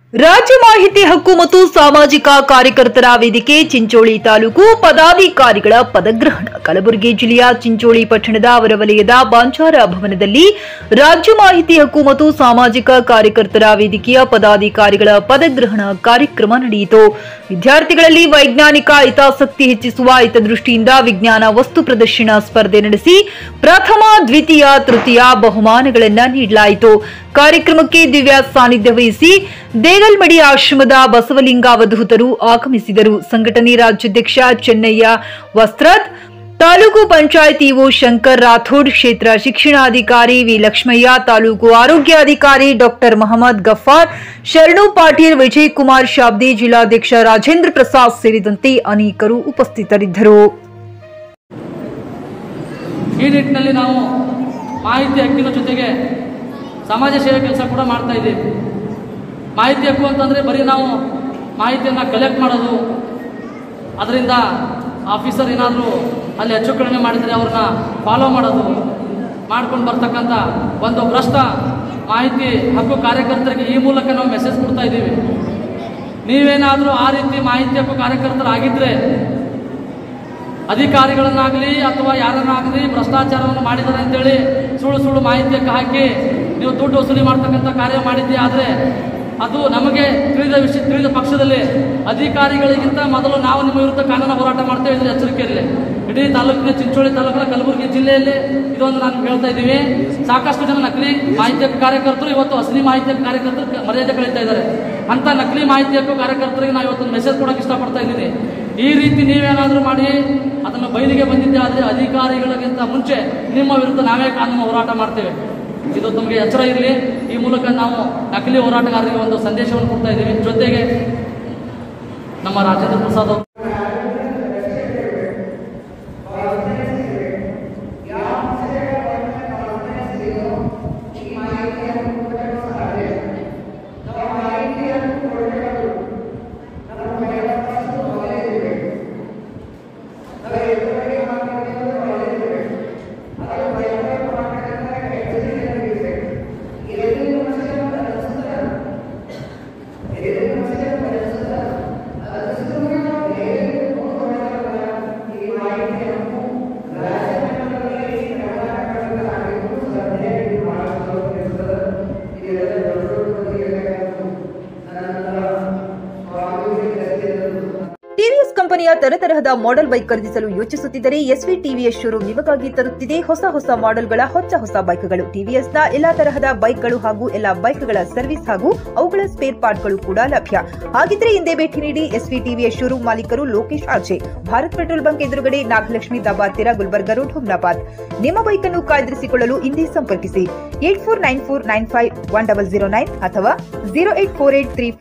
ರಾಜ್ಯ ಮಾಹಿತಿ ಹಕ್ಕು ಮತ್ತು ಸಾಮಾಜಿಕ ಕಾರ್ಯಕರ್ತರ ವೇದಿಕೆ ಚಿಂಚೋಳಿ ತಾಲೂಕು ಪದಾಧಿಕಾರಿಗಳ ಪದಗ್ರಹಣ ಕಲಬುರಗಿ ಜಿಲ್ಲೆಯ ಚಿಂಚೋಳಿ ಪಟ್ಟಣದ ಅವರ ವಲಯದ ಬಾಂಚಾರ ಭವನದಲ್ಲಿ ರಾಜ್ಯ ಮಾಹಿತಿ ಹಕ್ಕು ಮತ್ತು ಸಾಮಾಜಿಕ ಕಾರ್ಯಕರ್ತರ ವೇದಿಕೆಯ ಪದಾಧಿಕಾರಿಗಳ ಪದಗ್ರಹಣ ಕಾರ್ಯಕ್ರಮ ನಡೆಯಿತು ವಿದ್ಯಾರ್ಥಿಗಳಲ್ಲಿ ವೈಜ್ಞಾನಿಕ ಹಿತಾಸಕ್ತಿ ಹೆಚ್ಚಿಸುವ ಹಿತದೃಷ್ಟಿಯಿಂದ ವಿಜ್ಞಾನ ವಸ್ತು ಪ್ರದರ್ಶನ ಸ್ಪರ್ಧೆ ನಡೆಸಿ ಪ್ರಥಮ ದ್ವಿತೀಯ ತೃತೀಯ ಬಹುಮಾನಗಳನ್ನು ನೀಡಲಾಯಿತು ಕಾರ್ಯಕ್ರಮಕ್ಕೆ ದಿವ್ಯ ಸಾನ್ನಿಧ್ಯ ವಹಿಸಿ ದೇಗಲ್ಮಡಿ ಆಶ್ರಮದ ಬಸವಲಿಂಗ ಅವಧೂತರು ಆಗಮಿಸಿದರು ಸಂಘಟನೆ ರಾಜ್ಯಾಧ್ಯಕ್ಷ ಚೆನ್ನಯ್ಯ ವಸ್ತ್ರದ್ ತಾಲೂಕು ಪಂಚಾಯತ್ ಇಒ ಶಂಕರ್ ರಾಥೋಡ್ ಕ್ಷೇತ್ರ ಶಿಕ್ಷಣಾಧಿಕಾರಿ ವಿ ಲಕ್ಷ್ಮಯ್ಯ ತಾಲೂಕು ಆರೋಗ್ಯಾಧಿಕಾರಿ ಡಾಕ್ಟರ್ ಮಹಮ್ಮದ್ ಗಫಾರ್ ಶರಣು ಪಾಟೀಲ್ ವಿಜಯ್ ಕುಮಾರ್ ಶಾಬ್ದಿ ಜಿಲ್ಲಾಧ್ಯಕ್ಷ ರಾಜೇಂದ್ರ ಪ್ರಸಾದ್ ಸೇರಿದಂತೆ ಅನೇಕರು ಉಪಸ್ಥಿತರಿದ್ದರು ಈ ನಿಟ್ಟಿನಲ್ಲಿ ನಾವು ಮಾಹಿತಿ ಹಕ್ಕಿನ ಜೊತೆಗೆ ಸಮಾಜ ಸೇವೆ ಕೆಲಸ ಕೂಡ ಮಾಡ್ತಾ ಇದ್ದೀವಿ ಮಾಹಿತಿ ಹಕ್ಕು ಅಂತಂದರೆ ಬರೀ ನಾವು ಮಾಹಿತಿಯನ್ನು ಕಲೆಕ್ಟ್ ಮಾಡೋದು ಅದರಿಂದ ಆಫೀಸರ್ ಏನಾದರೂ ಅಲ್ಲಿ ಹೆಚ್ಚು ಕಡಿಮೆ ಮಾಡಿದರೆ ಅವ್ರನ್ನ ಫಾಲೋ ಮಾಡೋದು ಮಾಡ್ಕೊಂಡು ಬರ್ತಕ್ಕಂಥ ಒಂದು ಭ್ರಷ್ಟ ಮಾಹಿತಿ ಹಕ್ಕು ಕಾರ್ಯಕರ್ತರಿಗೆ ಈ ಮೂಲಕ ನಾವು ಮೆಸೇಜ್ ಕೊಡ್ತಾ ಇದ್ದೀವಿ ನೀವೇನಾದರೂ ಆ ರೀತಿ ಮಾಹಿತಿ ಹಕ್ಕು ಕಾರ್ಯಕರ್ತರಾಗಿದ್ದರೆ ಅಧಿಕಾರಿಗಳನ್ನಾಗಲಿ ಅಥವಾ ಯಾರನ್ನಾಗಲಿ ಭ್ರಷ್ಟಾಚಾರವನ್ನು ಮಾಡಿದ್ದಾರೆ ಅಂತೇಳಿ ಸುಳ್ಳು ಸುಳ್ಳು ಮಾಹಿತಿಯಕ್ಕೆ ಹಾಕಿ ನೀವು ದುಡ್ಡು ವಸೂಲಿ ಮಾಡ್ತಕ್ಕಂಥ ಕಾರ್ಯ ಮಾಡಿದ್ದೆ ಆದರೆ ಅದು ನಮಗೆ ತಿಳಿದ ವಿಷಯ ತಿಳಿದ ಪಕ್ಷದಲ್ಲಿ ಅಧಿಕಾರಿಗಳಿಗಿಂತ ಮೊದಲು ನಾವು ನಿಮ್ಮ ವಿರುದ್ಧ ಕಾನೂನು ಹೋರಾಟ ಮಾಡ್ತೇವೆ ಇದ್ರ ಎಚ್ಚರಿಕೆ ಇರಲಿ ಇಡೀ ತಾಲೂಕಿನ ಚಿಂಚೋಳಿ ತಾಲೂಕಿನ ಕಲಬುರಗಿ ಜಿಲ್ಲೆಯಲ್ಲಿ ಇದೊಂದು ನಾನು ಹೇಳ್ತಾ ಇದ್ದೀವಿ ಸಾಕಷ್ಟು ಜನ ನಕಲಿ ಮಾಹಿತಿ ಹಕ್ಕು ಕಾರ್ಯಕರ್ತರು ಇವತ್ತು ಅಸಲಿ ಮಾಹಿತಿ ಹಕ್ಕು ಕಾರ್ಯಕರ್ತರು ಕ- ಮರ್ಯಾದೆ ಕಳೀತಾ ಇದ್ದಾರೆ ಅಂತ ನಕಲಿ ಮಾಹಿತಿ ಹಕ್ಕು ಕಾರ್ಯಕರ್ತರಿಗೆ ನಾವು ಇವತ್ತೊಂದು ಮೆಸೇಜ್ ಕೊಡೋಕೆ ಇಷ್ಟಪಡ್ತಾ ಇದ್ದೀನಿ ಈ ರೀತಿ ನೀವೇನಾದರೂ ಮಾಡಿ ಅದನ್ನು ಬಯಲಿಗೆ ಬಂದಿದ್ದೆ ಆದರೆ ಅಧಿಕಾರಿಗಳಿಗಿಂತ ಮುಂಚೆ ನಿಮ್ಮ ವಿರುದ್ಧ ನಾವೇ ಕಾನೂನು ಹೋರಾಟ ಮಾಡ್ತೇವೆ ಇದು ತಮಗೆ ಎಚ್ಚರ ಇರಲಿ ಈ ಮೂಲಕ ನಾವು ನಕಲಿ ಹೋರಾಟಗಾರರಿಗೆ ಒಂದು ಸಂದೇಶವನ್ನು ಕೊಡ್ತಾ ಇದ್ದೀವಿ ಜೊತೆಗೆ ನಮ್ಮ ರಾಜೇಂದ್ರ ಪ್ರಸಾದ್ ಅವರು ಟಿವಿಎಸ್ ಕಂಪನಿಯ ತರತರಹದ ಮಾಡೆಲ್ ಬೈಕ್ ಖರೀದಿಸಲು ಯೋಚಿಸುತ್ತಿದ್ದರೆ ಎಸ್ವಿ ಟಿವಿಎಸ್ ಶೋರೂಮ್ ನಿಮಗಾಗಿ ತರುತ್ತಿದೆ ಹೊಸ ಹೊಸ ಮಾಡೆಲ್ಗಳ ಹೊಸ ಹೊಸ ಬೈಕ್ಗಳು ಟಿವಿಎಸ್ನ ಎಲ್ಲಾ ತರಹದ ಬೈಕ್ಗಳು ಹಾಗೂ ಎಲ್ಲಾ ಬೈಕ್ಗಳ ಸರ್ವಿಸ್ ಹಾಗೂ ಅವುಗಳ ಸ್ಪೇರ್ ಪಾರ್ಟ್ಗಳು ಕೂಡ ಲಭ್ಯ ಹಾಗಿದ್ರೆ ಹಿಂದೆ ಭೇಟಿ ನೀಡಿ ಎಸ್ವಿ ಟಿವಿಎಸ್ ಶೋರೂಮ್ ಮಾಲೀಕರು Lokesh RJ Bharat petrol bunk ಎದುರುಗಡೆ ನಾಗಲಕ್ಷ್ಮಿ ದಾಬಾದ್ ತೀರ ಗುಲ್ಬರ್ಗ ರೋಡ್ ಹುಮ್ನಾಬಾದ್ ನಿಮ್ಮ ಬೈಕ್ ಅನ್ನು ಕಾಯ್ದಿರಿಸಿಕೊಳ್ಳಲು ಹಿಂದೆ ಸಂಪರ್ಕಿಸಿ eight four nine four nine five one double zero nine ಅಥವಾ zero eight four eight three